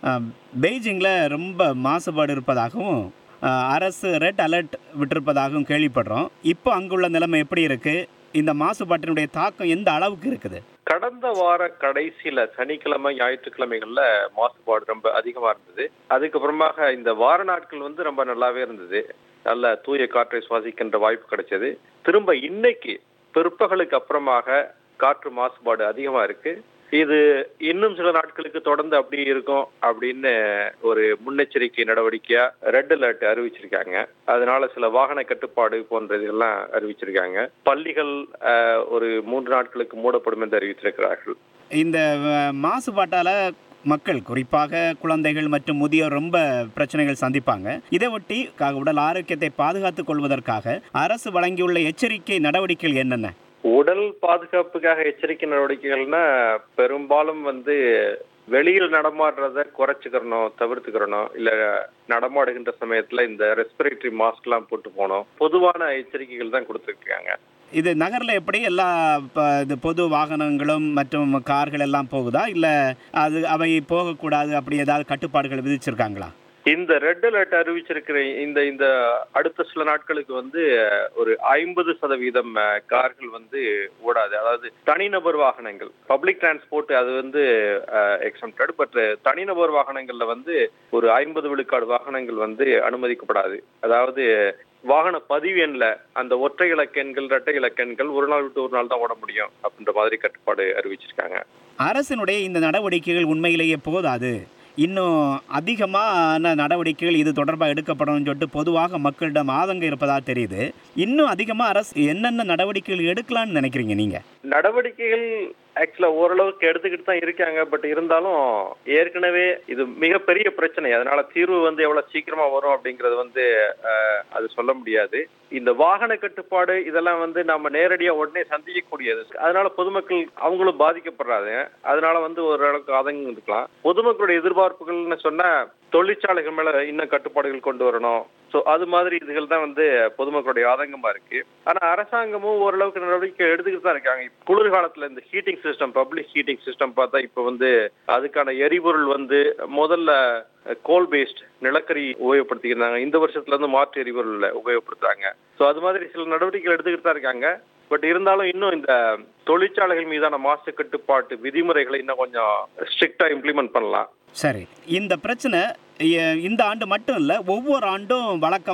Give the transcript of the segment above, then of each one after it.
பெய்ஜிங்கில் ரொம்ப மாசுபாடு இருப்பதாகவும் அஹ், அரசு ரெட் அலர்ட் விட்டிருப்பதாகவும் கேள்விப்படுறோம் இப்போ அங்குள்ள நிலைமை எப்படி இருக்குது இந்த மாசுபாட்டினுடைய தாக்கம் எந்த அளவுக்கு இருக்குது கடந்த வார கடைசியில சனிக்கிழமை ஞாயிற்றுக்கிழமைகள்ல மாசுபாடு ரொம்ப அதிகமா இருந்தது அதுக்கப்புறமாக இந்த வார நாட்கள் வந்து ரொம்ப நல்லாவே இருந்தது நல்ல தூய காற்றை சுவாசிக்கின்ற வாய்ப்பு கிடைச்சது திரும்ப இன்னைக்கு பிற்பகலுக்கு அப்புறமாக காற்று மாசுபாடு அதிகமா இருக்கு இது இன்னும் சில நாட்களுக்கு தொடர்ந்து அப்படி இருக்கும் அப்படின்னு ஒரு முன்னெச்சரிக்கை நடவடிக்கையா ரெட் அலர்ட் அறிவிச்சிருக்காங்க அதனால சில வாகன கட்டுப்பாடு போன்ற இதெல்லாம் அறிவிச்சிருக்காங்க பள்ளிகள் அஹ், ஒரு மூன்று நாட்களுக்கு மூடப்படும் என்று அறிவித்திருக்கிறார்கள் இந்த அஹ், மாசுபாட்டால் மக்கள் குறிப்பாக குழந்தைகள் மற்றும் முதியோர் ரொம்ப பிரச்சனைகள் சந்திப்பாங்க இதை ஒட்டி க- உடல் ஆரோக்கியத்தை பாதுகாத்துக் கொள்வதற்காக அரசு வழங்கியுள்ள எச்சரிக்கை நடவடிக்கைகள் என்னென்ன உடல் பாதுகாப்புக்காக எச்சரிக்கை நடவடிக்கைகள்னா பெரும்பாலும் வந்து வெளியில் நடமாடுறத குறைச்சிக்கிறணும் தவிர்த்துக்கிறணும் இல்ல நடமாடுகின்ற சமயத்துல இந்த ரெஸ்பிரேட்டரி மாஸ்க் எல்லாம் போட்டு போகணும் பொதுவான எச்சரிக்கைகள் தான் கொடுத்துருக்காங்க இது நகரில் எப்படி எல்லா ப- இது பொது வாகனங்களும் மற்றும் கார்கள் எல்லாம் போகுதா இல்லை அது அவை போகக்கூடாது அப்படி ஏதாவது கட்டுப்பாடுகள் விதிச்சிருக்காங்களா இந்த ரெட் அலர்ட் அறிவிச்சிருக்கிற இந்த இந்த அடுத்த சில நாட்களுக்கு வந்து ஒரு ஐம்பது சதவீதம் அஹ், கார்கள் வந்து ஓடாது அதாவது தனிநபர் வாகனங்கள் பப்ளிக் டிரான்ஸ்போர்ட் அது வந்து எக்ஸம்டட் பட் தனிநபர் வாகனங்கள்ல வந்து ஒரு ஐம்பது விழுக்காடு வாகனங்கள் வந்து அனுமதிக்கப்படாது அதாவது வாகன பதிவு எண்ல அந்த ஒற்றை இலக்கெண்கள் இரட்டை இலக்கெண்கள் ஒரு நாள் விட்டு ஒரு நாள் தான் ஓட முடியும் அப்படின்ற மாதிரி கட்டுப்பாடு அறிவிச்சிருக்காங்க அரசினுடைய இந்த நடவடிக்கைகள் உண்மையிலேயே போதாது இன்னும் அதிகமான நடவடிக்கைகள் இது தொடர்பாக எடுக்கப்படணும்னு சொல்லிட்டு பொதுவாக மக்களிடம் ஆதங்கம் இருப்பதா தெரியுது இன்னும் அதிகமாக அரசு என்னென்ன நடவடிக்கைகள் எடுக்கலாம்னு நினைக்கிறீங்க நீங்கள் நடவடிக்கைகள் ஆக்சுவலா ஓரளவுக்கு எடுத்துக்கிட்டு தான் இருக்காங்க பட் இருந்தாலும் ஏற்கனவே இது மிகப்பெரிய பிரச்சனை அதனால தீர்வு வந்து எவ்வளவு சீக்கிரமா வரும் அப்படிங்கறது வந்து அஹ், அது சொல்ல முடியாது இந்த வாகன கட்டுப்பாடு இதெல்லாம் வந்து நம்ம நேரடியா உடனே சந்திக்கக்கூடியது அதனால பொதுமக்கள் அவங்களும் பாதிக்கப்படுறாங்க அதனால வந்து ஓரளவுக்கு ஆதங்கம் இருக்கலாம் பொதுமக்களுடைய எதிர்பார்ப்புகள்னு சொன்னா தொழிற்சாலைகள் மேல இன்னும் கட்டுப்பாடுகள் கொண்டு வரணும் ஸோ அது மாதிரி இதுகள் தான் வந்து பொதுமக்களுடைய ஆதங்கமா இருக்கு ஆனா அரசாங்கமும் ஓரளவுக்கு நடவடிக்கை எடுத்துக்கிட்டு தான் இருக்காங்க இப்ப குளிர்காலத்துல இந்த heating system public heating system பார்த்தா இப்ப வந்து அதுக்கான எரிபொருள் வந்து முதல்ல கோல் பேஸ்ட் நிலக்கரி உபயோகப்படுத்திக்கிறாங்க இந்த வருஷத்துல இருந்து மாற்று எரிபொருள் உபயோகப்படுத்துறாங்க ஸோ அது மாதிரி சில நடவடிக்கைகள் எடுத்துக்கிட்டு தான் இருக்காங்க பட் இருந்தாலும் இன்னும் இந்த தொழிற்சாலைகள் மீதான மாசு கட்டுப்பாட்டு விதிமுறைகளை இன்னும் கொஞ்சம் ஸ்ட்ரிக்டா இம்ப்ளிமெண்ட் பண்ணலாம் சரி இந்த பிரச்சனை எ- இந்த ஆண்டு மட்டும் இல்லை ஒவ்வொரு ஆண்டும்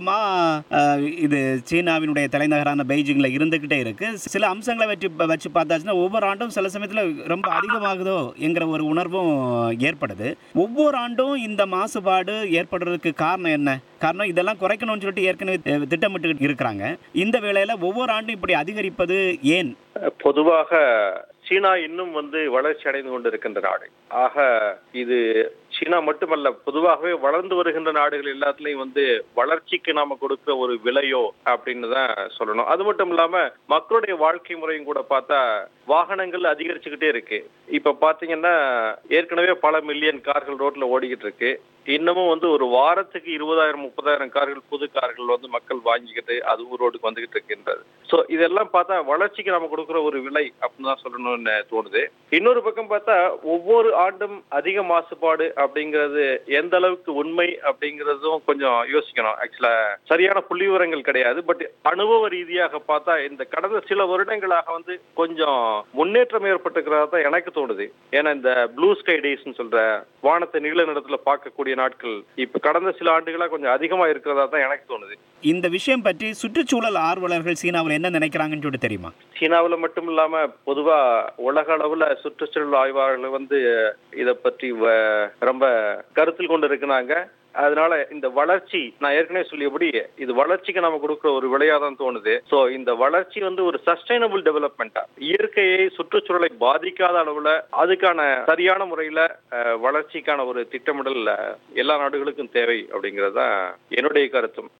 வழக்கமாக இது சீனாவினுடைய தலைநகரான பெய்ஜிங்கில் இருந்துக்கிட்டே இருக்கு சில அம்சங்களை வச்சு வச்சு பார்த்தாச்சுன்னா ஒவ்வொரு ஆண்டும் சில சமயத்தில் ரொம்ப அதிகமாகுதோ என்கிற ஒரு உணர்வும் ஏற்படுது ஒவ்வொரு ஆண்டும் இந்த மாசுபாடு ஏற்படுறதுக்கு காரணம் என்ன காரணம் இதெல்லாம் குறைக்கணும்னு சொல்லிட்டு ஏற்கனவே அஹ், திட்டமிட்டு இருக்கிறாங்க இந்த வேளையில் ஒவ்வொரு ஆண்டும் இப்படி அதிகரிப்பது ஏன் பொதுவாக சீனா இன்னும் வந்து வளர்ச்சி அடைந்து கொண்டிருக்கின்ற நாடு ஆக இது சீனா மட்டுமல்ல பொதுவாகவே வளர்ந்து வருகின்ற நாடுகள் எல்லாத்துலயும் வந்து வளர்ச்சிக்கு நாம கொடுக்கிற ஒரு விலையோ அப்படின்னு தான் சொல்லணும் அது மட்டும் இல்லாம மக்களுடைய வாழ்க்கை முறையும் கூட பார்த்தா வாகனங்கள் அதிகரிச்சுக்கிட்டே இருக்கு இப்ப பாத்தீங்கன்னா ஏற்கனவே பல மில்லியன் கார்கள் ரோட்ல ஓடிக்கிட்டு இருக்கு இன்னமும் வந்து ஒரு வாரத்துக்கு இருபதாயிரம் முப்பதாயிரம் கார்கள் புது கார்கள் வந்து மக்கள் வாங்கிக்கிட்டு அது ரோடுக்கு வந்துகிட்டு இருக்கின்றது ஸோ இதெல்லாம் பார்த்தா வளர்ச்சிக்கு நம்ம கொடுக்குற ஒரு விலை அப்படின்னு தான் சொல்லணும்னு தோணுது இன்னொரு பக்கம் பார்த்தா ஒவ்வொரு ஆண்டும் அதிக மாசுபாடு அப்படிங்கிறது எந்த அளவுக்கு உண்மை அப்படிங்கிறதும் கொஞ்சம் யோசிக்கணும் ஆக்சுவலா சரியான புள்ளி விவரங்கள் கிடையாது பட் அனுபவ ரீதியாக பார்த்தா இந்த கடந்த சில வருடங்களாக வந்து கொஞ்சம் முன்னேற்றம் ஏற்பட்டிருக்கிறதா தான் எனக்கு தோணுது ஏன்னா இந்த ப்ளூ ஸ்கை டேஸ்னு சொல்ற வானத்தை நீல நிறத்துல பார்க்கக்கூடிய நாட்கள் இப்ப கடந்த சில ஆண்டுகளா கொஞ்சம் அதிகமா இருக்கிறதா தான் எனக்கு தோணுது இந்த விஷயம் பற்றி சுற்றுச்சூழல் ஆர்வலர்கள் சீனாவில் என்ன நினைக்கிறாங்கன்னு சொல்லிட்டு தெரியுமா சீனாவுல மட்டும் இல்லாம பொதுவா உலக அளவுல சுற்றுச்சூழல் ஆய்வாளர்கள் வந்து இத பற்றி வ- ரொம்ப கருத்தில் கொண்டு இருக்கிறாங்க அதனால இந்த வளர்ச்சி நான் ஏற்கனவே சொல்லியபடி இது வளர்ச்சிக்கு நாம கொடுக்குற ஒரு விலையா தான் தோணுது சோ இந்த வளர்ச்சி வந்து ஒரு சஸ்டைனபிள் டெவலப்மெண்டா இயற்கையை சுற்றுச்சூழலை பாதிக்காத அளவுல அதுக்கான சரியான முறையில அஹ், வளர்ச்சிக்கான ஒரு திட்டமிடல் அஹ், எல்லா நாடுகளுக்கும் தேவை அப்படிங்கிறது தான் என்னுடைய கருத்தும்